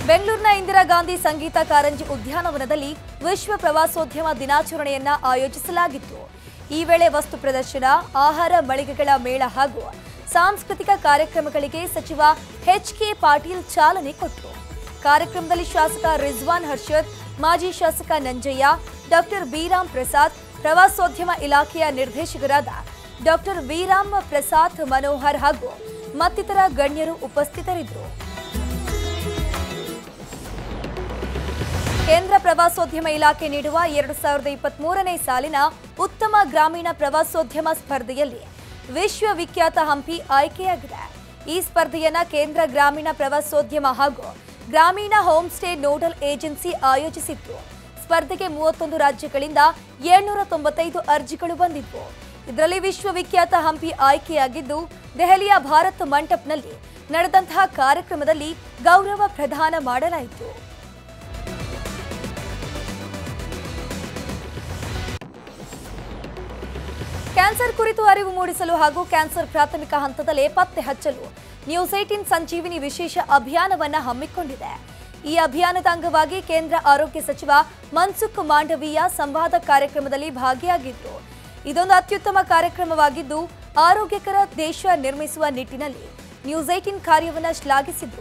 ಬೆಂಗಳೂರಿನ ಇಂದಿರಾ ಗಾಂಧಿ ಸಂಗೀತ ಕಾರಂಜಿ ಉದ್ಯಾನವನದಲ್ಲಿ ವಿಶ್ವ ಪ್ರವಾಸೋದ್ಯಮ ದಿನಾಚರಣೆಯನ್ನ ಆಯೋಜಿಸಲಾಗಿತ್ತು ಈ ವೇಳೆ ವಸ್ತು ಪ್ರದರ್ಶನ ಆಹಾರ ಮಳಿಗೆಗಳ ಮೇಳ ಹಾಗೂ ಸಾಂಸ್ಕೃತಿಕ ಕಾರ್ಯಕ್ರಮಗಳಿಗೆ ಸಚಿವ ಎಚ್ ಕೆ ಪಾಟೀಲ್ ಚಾಲನೆ ಕೊಟ್ಟರು ಕಾರ್ಯಕ್ರಮದಲ್ಲಿ ಶಾಸಕ ರಿಜ್ವಾನ್ ಹರ್ಷದ್ ಮಾಜಿ ಶಾಸಕ ನಂಜಯ್ಯ ಡಾಕ್ಟರ್ ಬಿರಾಮ್ ಪ್ರಸಾದ್ ಪ್ರವಾಸೋದ್ಯಮ ಇಲಾಖೆಯ ನಿರ್ದೇಶಕರಾದ ಡಾಕ್ಟರ್ ವಿರಾಮ್ ಪ್ರಸಾದ್ ಮನೋಹರ್ ಹಾಗೂ ಮತ್ತಿತರ ಗಣ್ಯರು ಉಪಸ್ಥಿತರಿದ್ದರು ಕೇಂದ್ರ ಪ್ರವಾಸೋದ್ಯಮ ಇಲಾಖೆ ನೀಡುವ ಎರಡು ಸಾವಿರದ ಇಪ್ಪತ್ಮೂರನೇ ಸಾಲಿನ ಉತ್ತಮ ಗ್ರಾಮೀಣ ಪ್ರವಾಸೋದ್ಯಮ ಸ್ಪರ್ಧೆಯಲ್ಲಿ ವಿಶ್ವವಿಖ್ಯಾತ ಹಂಪಿ ಆಯ್ಕೆಯಾಗಿದೆ ಈ ಸ್ಪರ್ಧೆಯನ್ನ ಕೇಂದ್ರ ಗ್ರಾಮೀಣ ಪ್ರವಾಸೋದ್ಯಮ ಹಾಗೂ ಗ್ರಾಮೀಣ ಹೋಮ್ ಸ್ಟೇ ನೋಡಲ್ ಏಜೆನ್ಸಿ ಆಯೋಜಿಸಿತ್ತು ಸ್ಪರ್ಧೆಗೆ ಮೂವತ್ತೊಂದು ರಾಜ್ಯಗಳಿಂದ ಏಳ್ನೂರ ತೊಂಬತ್ತೈದು ಅರ್ಜಿಗಳು ಬಂದಿದ್ವು ಇದರಲ್ಲಿ ವಿಶ್ವವಿಖ್ಯಾತ ಹಂಪಿ ಆಯ್ಕೆಯಾಗಿದ್ದು ದೆಹಲಿಯ ಭಾರತ್ ಮಂಟಪ್ನಲ್ಲಿ ನಡೆದಂತಹ ಕಾರ್ಯಕ್ರಮದಲ್ಲಿ ಗೌರವ ಪ್ರದಾನ ಮಾಡಲಾಯಿತು ಕ್ಯಾನ್ಸರ್ ಕುರಿತು ಅರಿವು ಮೂಡಿಸಲು ಹಾಗೂ ಕ್ಯಾನ್ಸರ್ ಪ್ರಾಥಮಿಕ ಹಂತದಲ್ಲೇ ಪತ್ತೆ ಹಚ್ಚಲು ನ್ಯೂಸ್ ಏಟಿನ್ ಸಂಜೀವಿನಿ ವಿಶೇಷ ಅಭಿಯಾನವನ್ನ ಹಮ್ಮಿಕೊಂಡಿದೆ ಈ ಅಭಿಯಾನದ ಅಂಗವಾಗಿ ಕೇಂದ್ರ ಆರೋಗ್ಯ ಸಚಿವ ಮನ್ಸುಖ್ ಮಾಂಡವೀಯ ಸಂವಾದ ಕಾರ್ಯಕ್ರಮದಲ್ಲಿ ಭಾಗಿಯಾಗಿದ್ರು ಇದೊಂದು ಅತ್ಯುತ್ತಮ ಕಾರ್ಯಕ್ರಮವಾಗಿದ್ದು ಆರೋಗ್ಯಕರ ದೇಶ ನಿರ್ಮಿಸುವ ನಿಟ್ಟಿನಲ್ಲಿ ನ್ಯೂಸ್ ಏಟಿನ್ ಕಾರ್ಯವನ್ನ ಶ್ಲಾಘಿಸಿದ್ರು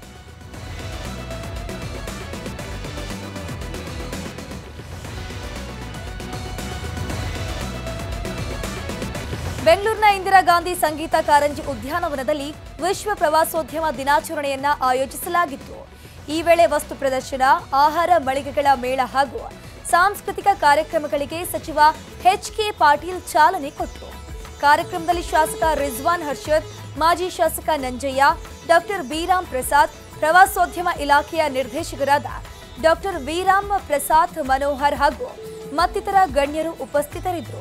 ಬೆಂಗಳೂರಿನ ಇಂದಿರಾ ಗಾಂಧಿ ಸಂಗೀತ ಕಾರಂಜಿ ಉದ್ಯಾನವನದಲ್ಲಿ ವಿಶ್ವ ಪ್ರವಾಸೋದ್ಯಮ ದಿನಾಚರಣೆಯನ್ನ ಆಯೋಜಿಸಲಾಗಿತ್ತು ಈ ವೇಳೆ ವಸ್ತು ಪ್ರದರ್ಶನ ಆಹಾರ ಮಳಿಗೆಗಳ ಮೇಳ ಹಾಗೂ ಸಾಂಸ್ಕೃತಿಕ ಕಾರ್ಯಕ್ರಮಗಳಿಗೆ ಸಚಿವ ಎಚ್ ಕೆ ಪಾಟೀಲ್ ಚಾಲನೆ ಕೊಟ್ಟರು ಕಾರ್ಯಕ್ರಮದಲ್ಲಿ ಶಾಸಕ ರಿಜ್ವಾನ್ ಹರ್ಷದ್ ಮಾಜಿ ಶಾಸಕ ನಂಜಯ್ಯ ಡಾಕ್ಟರ್ ಬಿರಾಮ್ ಪ್ರಸಾದ್ ಪ್ರವಾಸೋದ್ಯಮ ಇಲಾಖೆಯ ನಿರ್ದೇಶಕರಾದ ಡಾಕ್ಟರ್ ವಿರಾಮ್ ಪ್ರಸಾದ್ ಮನೋಹರ್ ಹಾಗೂ ಮತ್ತಿತರ ಗಣ್ಯರು ಉಪಸ್ಥಿತರಿದ್ದರು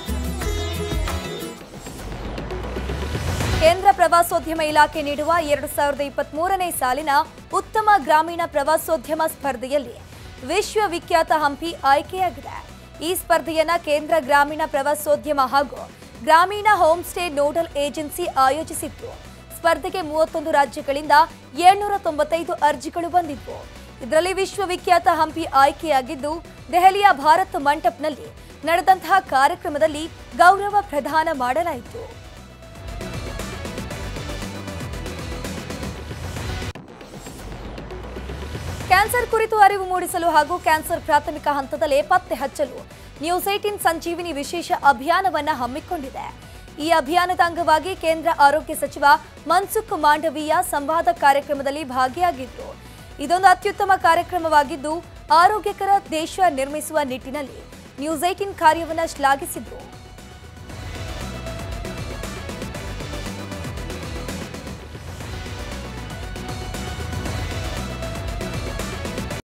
ಕೇಂದ್ರ ಪ್ರವಾಸೋದ್ಯಮ ಇಲಾಖೆ ನೀಡುವ ಎರಡು ಸಾವಿರದ ಇಪ್ಪತ್ಮೂರನೇ ಸಾಲಿನ ಉತ್ತಮ ಗ್ರಾಮೀಣ ಪ್ರವಾಸೋದ್ಯಮ ಸ್ಪರ್ಧೆಯಲ್ಲಿ ವಿಶ್ವವಿಖ್ಯಾತ ಹಂಪಿ ಆಯ್ಕೆಯಾಗಿದೆ ಈ ಸ್ಪರ್ಧೆಯನ್ನ ಕೇಂದ್ರ ಗ್ರಾಮೀಣ ಪ್ರವಾಸೋದ್ಯಮ ಹಾಗೂ ಗ್ರಾಮೀಣ ಹೋಮ್ ಸ್ಟೇ ನೋಡಲ್ ಏಜೆನ್ಸಿ ಆಯೋಜಿಸಿತ್ತು ಸ್ಪರ್ಧೆಗೆ ಮೂವತ್ತೊಂದು ರಾಜ್ಯಗಳಿಂದ ಏಳ್ನೂರ ತೊಂಬತ್ತೈದು ಅರ್ಜಿಗಳು ಬಂದಿದ್ವು ಇದರಲ್ಲಿ ವಿಶ್ವವಿಖ್ಯಾತ ಹಂಪಿ ಆಯ್ಕೆಯಾಗಿದ್ದು ದೆಹಲಿಯ ಭಾರತ್ ಮಂಟಪ್ನಲ್ಲಿ ನಡೆದಂತಹ ಕಾರ್ಯಕ್ರಮದಲ್ಲಿ ಗೌರವ ಪ್ರದಾನ ಮಾಡಲಾಯಿತು ಕ್ಯಾನ್ಸರ್ ಕುರಿತು ಅರಿವು ಮೂಡಿಸಲು ಹಾಗೂ ಕ್ಯಾನ್ಸರ್ ಪ್ರಾಥಮಿಕ ಹಂತದಲ್ಲೇ ಪತ್ತೆ ಹಚ್ಚಲು ನ್ಯೂಸ್ ಏಟಿನ್ ಸಂಜೀವಿನಿ ವಿಶೇಷ ಅಭಿಯಾನವನ್ನ ಹಮ್ಮಿಕೊಂಡಿದೆ ಈ ಅಭಿಯಾನದ ಅಂಗವಾಗಿ ಕೇಂದ್ರ ಆರೋಗ್ಯ ಸಚಿವ ಮನ್ಸುಖ್ ಮಾಂಡವೀಯ ಸಂವಾದ ಕಾರ್ಯಕ್ರಮದಲ್ಲಿ ಭಾಗಿಯಾಗಿದ್ರು ಇದೊಂದು ಅತ್ಯುತ್ತಮ ಕಾರ್ಯಕ್ರಮವಾಗಿದ್ದು ಆರೋಗ್ಯಕರ ದೇಶ ನಿರ್ಮಿಸುವ ನಿಟ್ಟಿನಲ್ಲಿ ನ್ಯೂಸ್ ಏಟಿನ್ ಕಾರ್ಯವನ್ನ ಶ್ಲಾಘಿಸಿದ್ರು